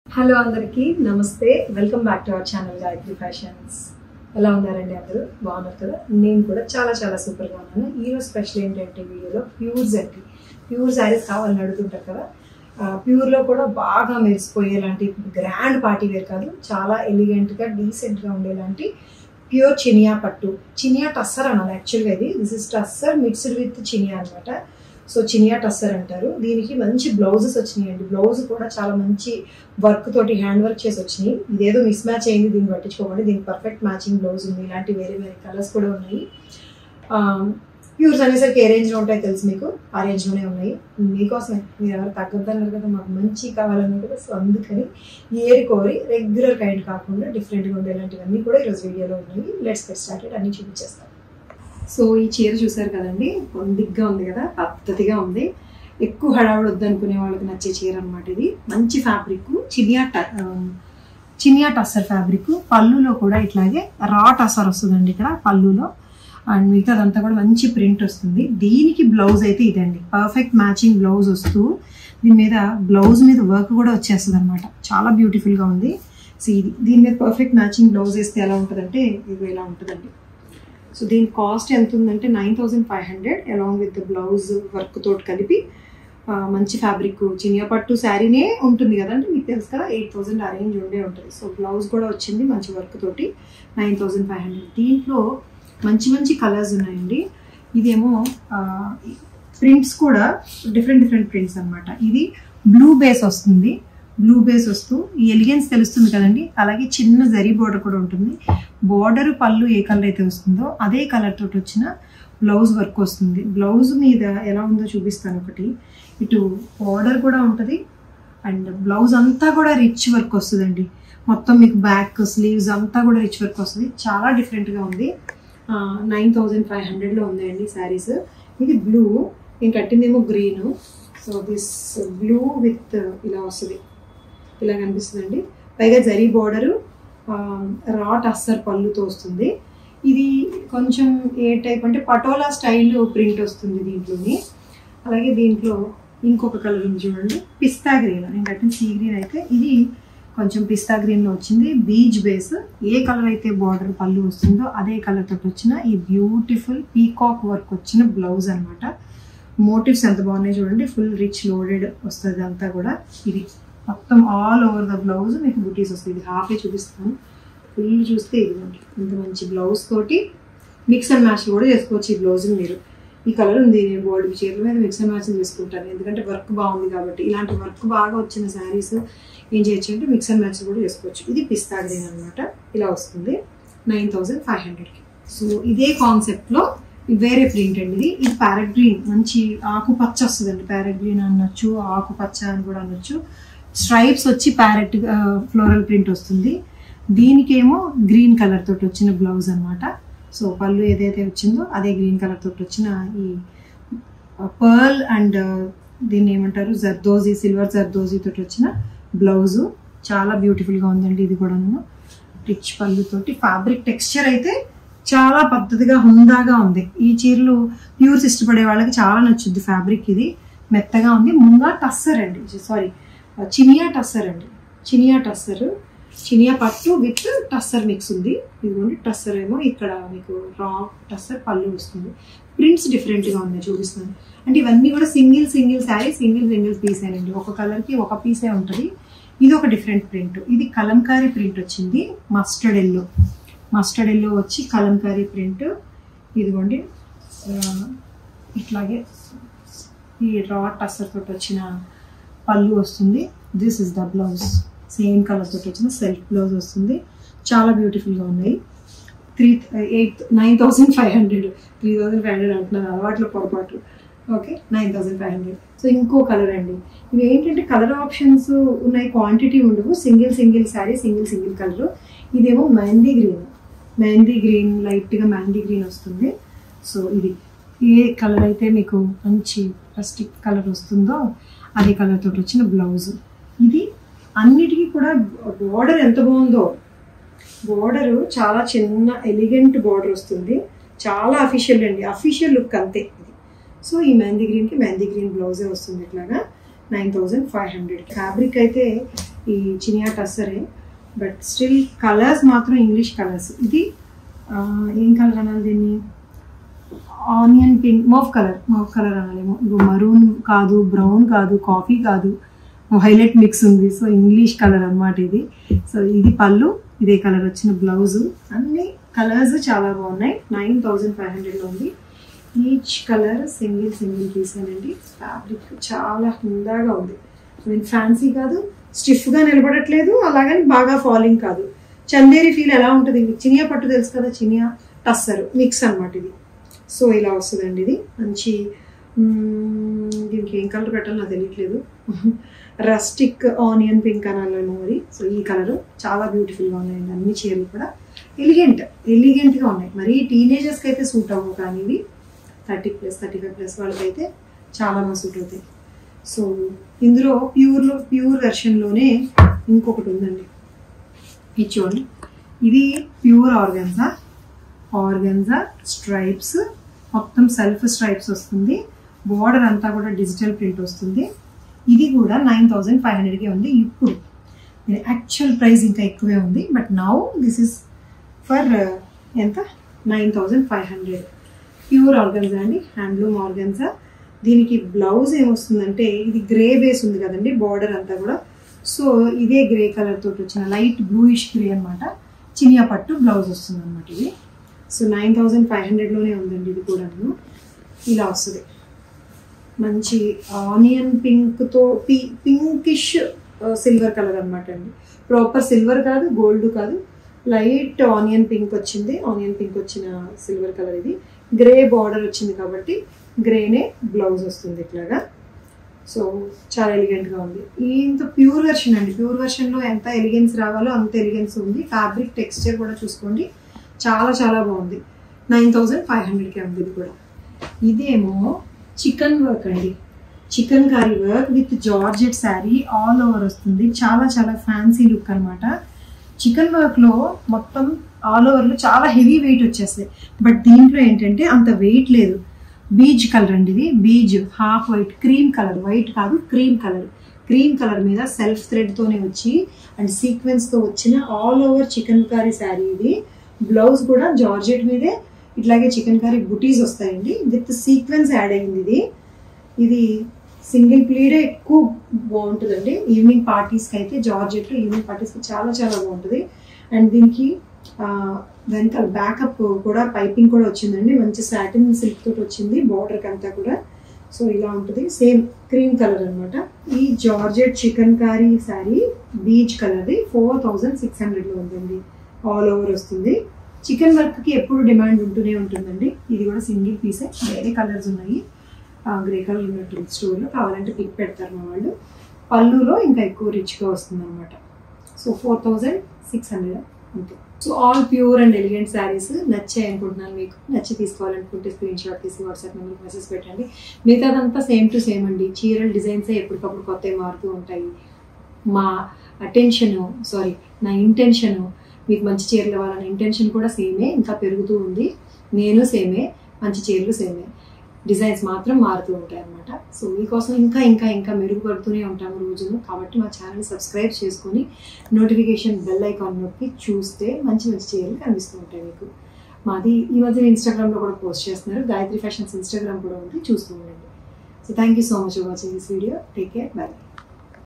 hello అందరికీ నమస్తే welcome back to our channel Gayatri fashions ఎలా ఉన్నారండి అందరూ బాగున్నారు కదా నేను కూడా చాలా చాలా సూపర్గా ఉన్నాను ఈరోజు స్పెషల్ ఏంటంటే వీడియోలో ప్యూర్స్ అండి ప్యూర్ శారీస్ కావాలని అడుగుతుంటారు కదా ఆ, ప్యూర్లో కూడా బాగా మెరిసిపోయేలాంటి గ్రాండ్ పార్టీ వేర్ కాదు చాలా ఎలిగెంట్గా డీసెంట్గా ఉండేలాంటి ప్యూర్ చినియా పట్టు చినియా టస్సర్ అనాలి యాక్చువల్గా ఇది this is tussar mixed with చినియా అనమాట సో చినియా టస్సర్ అంటారు దీనికి మంచి బ్లౌజెస్ వచ్చినాయండి బ్లౌజ్ కూడా చాలా మంచి వర్క్ తోటి హ్యాండ్ వర్క్ చేసి వచ్చినాయి ఇదేదో మిస్ మ్యాచ్ అయింది దీన్ని పట్టించుకోకండి దీనికి పర్ఫెక్ట్ మ్యాచింగ్ బ్లౌజ్ ఉంది ఇలాంటి వేరే వేరే కలర్స్ కూడా ఉన్నాయి ప్యూర్స్ అనేసరికి ఏ రేంజ్లో ఉంటాయి తెలుసు మీకు ఆ రేంజ్లోనే ఉన్నాయి మీకోసమే మీరు ఎవరు తగ్గద్దన్నారు కదా మాకు మంచి కావాలన్నారు కదా సో అందుకని ఏరి కోరి రెగ్యులర్ కైండ్ కాకుండా డిఫరెంట్గా ఉండేలాంటివన్నీ కూడా ఈరోజు వీడియోలో ఉన్నాయి లెట్స్ గెట్ స్టార్టెడ్ అన్ని చూపించేస్తాను సో ఈ చీర చూసారు కదండి పొందిగ్గా ఉంది కదా పద్ధతిగా ఉంది ఎక్కువ హడావుడు వద్దనుకునే వాళ్ళకి నచ్చే చీర అనమాట ఇది మంచి ఫ్యాబ్రిక్ చినియా ట ఆ, చినియా టస్సర్ ఫ్యాబ్రిక్ పళ్ళులో కూడా ఇట్లాగే రా టస్సర్ వస్తుందండి ఇక్కడ పళ్ళులో అండ్ మిగతాదంతా కూడా మంచి ప్రింట్ వస్తుంది దీనికి బ్లౌజ్ అయితే ఇదండి పర్ఫెక్ట్ మ్యాచింగ్ బ్లౌజ్ వస్తూ దీని మీద బ్లౌజ్ మీద వర్క్ కూడా వచ్చేస్తుంది అనమాట చాలా బ్యూటిఫుల్గా ఉంది సో ఇది దీని మీద పర్ఫెక్ట్ మ్యాచింగ్ బ్లౌజ్ వేస్తే ఎలా ఉంటుందంటే ఇది ఇలా ఉంటుందండి సో దీని కాస్ట్ ఎంత ఉందంటే nine thousand five hundred along with blouse work తోటి కలిపి ఆ, మంచి ఫ్యాబ్రిక్ చినియా పట్టు శారీనే ఉంటుంది కదండి మీకు తెలుసు కదా ఎయిట్ థౌజండ్ ఆ రేంజ్ ఉండే ఉంటుంది సో బ్లౌజ్ కూడా వచ్చింది మంచి వర్క్ తోటి నైన్ థౌజండ్ ఫైవ్ హండ్రెడ్ దీంట్లో మంచి మంచి కలర్స్ ఉన్నాయండి ఇదేమో ప్రింట్స్ కూడా డిఫరెంట్ డిఫరెంట్ ప్రింట్స్ అన్నమాట ఇది బ్లూ బేస్ వస్తుంది బ్లూ బేస్ వస్తూ ఈ ఎలిగెన్స్ తెలుస్తుంది కదండి అలాగే చిన్న జరీ బోర్డర్ కూడా ఉంటుంది బోర్డర్ పళ్ళు ఏ కలర్ అయితే వస్తుందో అదే కలర్ తోటి వచ్చిన బ్లౌజ్ వర్క్ వస్తుంది బ్లౌజ్ మీద ఎలా ఉందో చూపిస్తాను ఒకటి ఇటు బోర్డర్ కూడా ఉంటుంది అండ్ బ్లౌజ్ అంతా కూడా రిచ్ వర్క్ వస్తుందండి మొత్తం మీకు బ్యాక్ స్లీవ్స్ అంతా కూడా రిచ్ వర్క్ వస్తుంది చాలా డిఫరెంట్గా ఉంది నైన్ థౌజండ్ ఫైవ్ హండ్రెడ్లో ఉందండి శారీస్ ఇది బ్లూ నేను కట్టిందేమో green so this blue with ఇలా వస్తుంది ఇలా కనిపిస్తుందండి పైగా జరీ బోర్డరు రా టస్సర్ పళ్ళుతో వస్తుంది ఇది కొంచెం ఏ టైప్ అంటే పటోలా స్టైల్ ప్రింట్ వస్తుంది దీంట్లోని అలాగే దీంట్లో ఇంకొక కలర్ ఉంది చూడండి పిస్తా గ్రీన్ నేను కట్టిన సీ గ్రీన్ అయితే ఇది కొంచెం పిస్తా గ్రీన్లో వచ్చింది బీచ్ బేస్ ఏ కలర్ అయితే బార్డర్ పళ్ళు వస్తుందో అదే కలర్ తోటి వచ్చిన ఈ బ్యూటిఫుల్ పీకాక్ వర్క్ వచ్చిన బ్లౌజ్ అన్నమాట మోటివ్స్ ఎంత బాగున్నాయి చూడండి ఫుల్ రిచ్ లోడెడ్ వస్తుంది అంతా కూడా ఇది మొత్తం ఆల్ ఓవర్ ద బ్లౌజ్ మీకు బుటీస్ వస్తాయి ఇది హాఫే చూపిస్తాను ఫుల్ చూస్తే ఇదిగోండి ఇంత మంచి బ్లౌజ్ తోటి మిక్స్ అండ్ మ్యాచ్ కూడా చేసుకోవచ్చు ఈ బ్లౌజ్ మీరు ఈ కలర్ ఉంది నేను బోర్డు చీరల మీద మిక్స్ అండ్ మ్యాచ్ చేసుకుంటాను ఎందుకంటే వర్క్ బాగుంది కాబట్టి ఇలాంటి వర్క్ బాగా వచ్చిన శారీస్ ఏం చేయొచ్చు అంటే మిక్స్ అండ్ మ్యాచ్ కూడా చేసుకోవచ్చు ఇది పిస్తా గ్రీన్ అనమాట ఇలా వస్తుంది నైన్ థౌజండ్ ఫైవ్ హండ్రెడ్కి సో ఇదే కాన్సెప్ట్లో వేరే ప్రింట్ అండి ఇది ఇది ప్యారెట్ గ్రీన్ మంచి ఆకుపచ్చ వస్తుందండి ప్యారెట్ గ్రీన్ అనొచ్చు ఆకుపచ్చ అని కూడా అనొచ్చు స్ట్రైప్స్ వచ్చి ప్యారెట్ ఫ్లోరల్ ప్రింట్ వస్తుంది దీనికేమో గ్రీన్ కలర్ తోటి వచ్చిన బ్లౌజ్ అన్నమాట సో పళ్ళు ఏదైతే వచ్చిందో అదే గ్రీన్ కలర్ తోటి వచ్చిన ఈ పర్ల్ అండ్ దీన్ని ఏమంటారు జర్దోజీ సిల్వర్ జర్దోజీ తోటి వచ్చిన బ్లౌజు చాలా బ్యూటిఫుల్గా ఉందండి ఇది కూడా రిచ్ పళ్ళు తోటి ఫ్యాబ్రిక్ టెక్స్చర్ అయితే చాలా పద్ధతిగా హుందాగా ఉంది ఈ చీరలు ప్యూర్స్ ఇష్టపడే వాళ్ళకి చాలా నచ్చుద్ది ఫ్యాబ్రిక్ ఇది మెత్తగా ఉంది ముంగా టస్సర్ అండి సారీ చినియా టస్సర్ అండి చినియా టస్సర్ చినియా పట్టు విత్ టస్సర్ మిక్స్ ఉంది ఇదిగోండి టస్సర్ ఏమో ఇక్కడ మీకు రా టస్సర్ పళ్ళు వస్తుంది ప్రింట్స్ డిఫరెంట్గా ఉన్నాయి చూపిస్తున్నాను అంటే ఇవన్నీ కూడా single single sari single single piece అండి ఒక కలర్కి ఒక పీసే ఉంటుంది ఇది ఒక డిఫరెంట్ ప్రింట్ ఇది కలంకారీ ప్రింట్ వచ్చింది మస్టర్డ్ ఎల్లో మస్టర్డ్ ఎల్లో వచ్చి కలంకారీ ప్రింట్ ఇదిగోండి ఆ, ఇట్లాగే ఈ రా టస్సర్ తోటి వచ్చిన పళ్ళు వస్తుంది this is the blouse same colour తోటి వచ్చిన సెల్ఫ్ బ్లౌజ్ వస్తుంది చాలా బ్యూటిఫుల్గా ఉన్నాయి three eight nine thousand five hundred three thousand five hundred అంటున్నారు అలవాట్లో పొరపాటు okay nine thousand five hundred so ఇంకో కలర్ అండి ఇవి ఏంటంటే కలర్ ఆప్షన్స్ ఉన్నాయి క్వాంటిటీ ఉండవు single single sari single single colour ఇదేమో మెహందీ గ్రీన్ మెహందీ గ్రీన్ లైట్గా మెహందీ గ్రీన్ వస్తుంది సో ఇది ఏ కలర్ అయితే మీకు మంచి ప్లాస్టిక్ కలర్ వస్తుందో అదే కలర్ తోటి వచ్చిన బ్లౌజ్ ఇది అన్నిటికీ కూడా బోర్డర్ ఎంత బాగుందో బోర్డర్ చాలా చిన్న ఎలిగెంట్ బోర్డర్ వస్తుంది చాలా అఫీషియల్ అండి అఫీషియల్ లుక్ అంతే ఇది సో ఈ మెహందీ గ్రీన్కి మెహందీ గ్రీన్ బ్లౌజే వస్తుంది ఇట్లాగా nine thousand five hundred fabric అయితే ఈ చినియా టస్సరే బట్ స్టిల్ కలర్స్ మాత్రం ఇంగ్లీష్ కలర్స్ ఇది ఆ, ఏం కలర్ అనాలి దీన్ని onion pink mauve colour mauve colour అనాలేమో ఇగో మరూన్ కాదు బ్రౌన్ కాదు కాఫీ కాదు హైలైట్ మిక్స్ ఉంది సో ఇంగ్లీష్ కలర్ అన్నమాట ఇది సో ఇది పళ్ళు ఇదే కలర్ వచ్చిన బ్లౌజ్ అన్ని కలర్స్ చాలా బాగున్నాయి నైన్ థౌజండ్ ఫైవ్ హండ్రెడ్లో ఉంది each colour single single piece అండి ఫ్యాబ్రిక్ చాలా హుందాగా ఉంది మీన్ ఫ్యాన్సీ కాదు స్టిఫ్గా నిలబడట్లేదు అలాగని బాగా ఫాలింగ్ కాదు చందేరి ఫీల్ ఎలా ఉంటుంది మీకు చినియా పట్టు తెలుసు కదా చినియా టస్సర్ మిక్స్ అన్నమాట ఇది సో ఇలా వస్తుందండి ఇది మంచి మ్మ్, దీనికి ఏం కలర్ పెట్టాలో నాకు తెలియట్లేదు రస్టిక్ ఆనియన్ పింక్ అనాలేమో మరి సో ఈ కలర్ చాలా బ్యూటిఫుల్గా ఉన్నాయండి అన్ని చీరలు కూడా ఎలిగెంట్ ఎలిగెంట్గా ఉన్నాయి మరి టీనేజర్స్కి అయితే సూట్ అవ్వవు కానీ ఇవి thirty plus thirty five plus వాళ్ళకైతే చాలా బాగా సూట్ అవుతాయి సో ఇందులో ప్యూర్లో ప్యూర్ వెర్షన్లోనే ఇంకొకటి ఉందండి ఇది చూడండి ఇది ప్యూర్ ఆర్గన్జా ఆర్గన్జా స్ట్రైప్స్ మొత్తం సెల్ఫ్ స్ట్రైప్స్ వస్తుంది బార్డర్ అంతా కూడా డిజిటల్ ప్రింట్ వస్తుంది ఇది కూడా నైన్ థౌజండ్ ఫైవ్ హండ్రెడ్కే ఉంది ఇప్పుడు యాక్చువల్ ప్రైస్ ఇంకా ఎక్కువే ఉంది but now this is for ఎంత nine thousand five hundred pure organza అండి హ్యాండ్లూమ్ ఆర్గన్జా దీనికి బ్లౌజ్ ఏమొస్తుందంటే ఇది గ్రే బేస్ ఉంది కదండి బార్డర్ అంతా కూడా సో ఇదే గ్రే కలర్ తోటి వచ్చిన లైట్ బ్లూయిష్ గ్రే అనమాట చినియా పట్టు బ్లౌజ్ వస్తుంది అనమాట ఇది సో నైన్ థౌజండ్ ఫైవ్ హండ్రెడ్లోనే ఉందండి ఇది కూడాను ఇలా వస్తుంది మంచి ఆనియన్ పింక్తో పి పింకిష్ సిల్వర్ కలర్ అనమాట అండి ప్రాపర్ సిల్వర్ కాదు గోల్డ్ కాదు లైట్ ఆనియన్ పింక్ వచ్చింది ఆనియన్ పింక్ వచ్చిన సిల్వర్ కలర్ ఇది గ్రే బార్డర్ వచ్చింది కాబట్టి గ్రేనే బ్లౌజ్ వస్తుంది ఇట్లాగా సో చాలా ఎలిగెంట్గా ఉంది ఈ ఇంత ప్యూర్ వెర్షన్ అండి ప్యూర్ వెర్షన్లో ఎంత ఎలిగెన్స్ రావాలో అంత ఎలిగెన్స్ ఉంది ఫ్యాబ్రిక్ టెక్స్చర్ కూడా చూసుకోండి చాలా చాలా బాగుంది నైన్ థౌజండ్ ఫైవ్ హండ్రెడ్కే ఉంది ఇది కూడా ఇదేమో చికెన్ వర్క్ అండి chikankari work with georgette sari all over వస్తుంది చాలా చాలా ఫ్యాన్సీ లుక్ అనమాట చికెన్ వర్క్లో మొత్తం ఆల్ ఓవర్లో చాలా హెవీ వెయిట్ వచ్చేస్తాయి బట్ దీంట్లో ఏంటంటే అంత వెయిట్ లేదు బీజ్ కలర్ అండి ఇది beige half white cream colour white కాదు క్రీమ్ కలర్ క్రీమ్ కలర్ మీద సెల్ఫ్ థ్రెడ్తోనే వచ్చి అండ్ సీక్వెన్స్తో వచ్చిన all over chikankari sari ఇది బ్లౌజ్ కూడా జార్జెట్ మీదే ఇట్లాగే చికెన్ కర్రీ బుటీస్ వస్తాయండి విత్ సీక్వెన్స్ యాడ్ అయింది ఇది ఇది సింగిల్ ప్లీడే ఎక్కువ బాగుంటుందండి ఈవినింగ్ పార్టీస్కి అయితే జార్జెట్ ఈవినింగ్ పార్టీస్కి చాలా చాలా బాగుంటుంది అండ్ దీనికి ఆ, వెనకాల బ్యాకప్ కూడా పైపింగ్ కూడా వచ్చిందండి మంచి సాటిన్ సిల్క్ తోటి వచ్చింది బార్డర్కి అంతా కూడా సో ఇలా ఉంటుంది సేమ్ క్రీమ్ కలర్ అన్నమాట ఈ georgette chikankari sari beige కలర్ది ఫోర్ థౌజండ్ సిక్స్ హండ్రెడ్లో ఉందండి ఆల్ ఓవర్ వస్తుంది చికెన్ వర్క్కి ఎప్పుడు డిమాండ్ ఉంటూనే ఉంటుందండి ఇది కూడా సింగిల్ పీసే వేరే కలర్స్ ఉన్నాయి గ్రే కలర్ ఉన్నట్టుంది స్టోర్లో కావాలంటే పిక్ పెడతారు మా వాళ్ళు పళ్ళులో ఇంకా ఎక్కువ రిచ్గా వస్తుంది అనమాట so four thousand six hundred అంతే so all pure and elegant saris నచ్చాయి అనుకుంటున్నాను మీకు నచ్చి తీసుకోవాలనుకుంటే స్క్రీన్ షాట్ తీసి వాట్సాప్ నెంబర్కి మెసేజ్ పెట్టండి మిగతాదంతా సేమ్ టు సేమ్ అండి చీరల డిజైన్సే ఎప్పటికప్పుడు కొత్తవి మారుతూ ఉంటాయి మా అటెన్షన్ సారీ నా ఇంటెన్షన్ మీకు మంచి చీరలు ఇవ్వాలన్న ఇంటెన్షన్ కూడా సేమే ఇంకా పెరుగుతూ ఉంది నేను సేమే మంచి చీరలు సేమే డిజైన్స్ మాత్రం మారుతూ ఉంటాయి అన్నమాట సో మీకోసం ఇంకా ఇంకా ఇంకా మెరుగుపడుతూనే ఉంటాము రోజును కాబట్టి మా ఛానల్ సబ్స్క్రైబ్ చేసుకొని నోటిఫికేషన్ బెల్ ఐకాన్ నొక్కి చూస్తే మంచి మంచి చీరలు కనిపిస్తూ ఉంటాయి మీకు మాది ఈ మధ్య ఇన్స్టాగ్రామ్లో కూడా పోస్ట్ చేస్తున్నారు గాయత్రి ఫ్యాషన్స్ ఇన్స్టాగ్రామ్ కూడా ఉంది చూస్తూ ఉండండి so thank you so much for watching this video take care by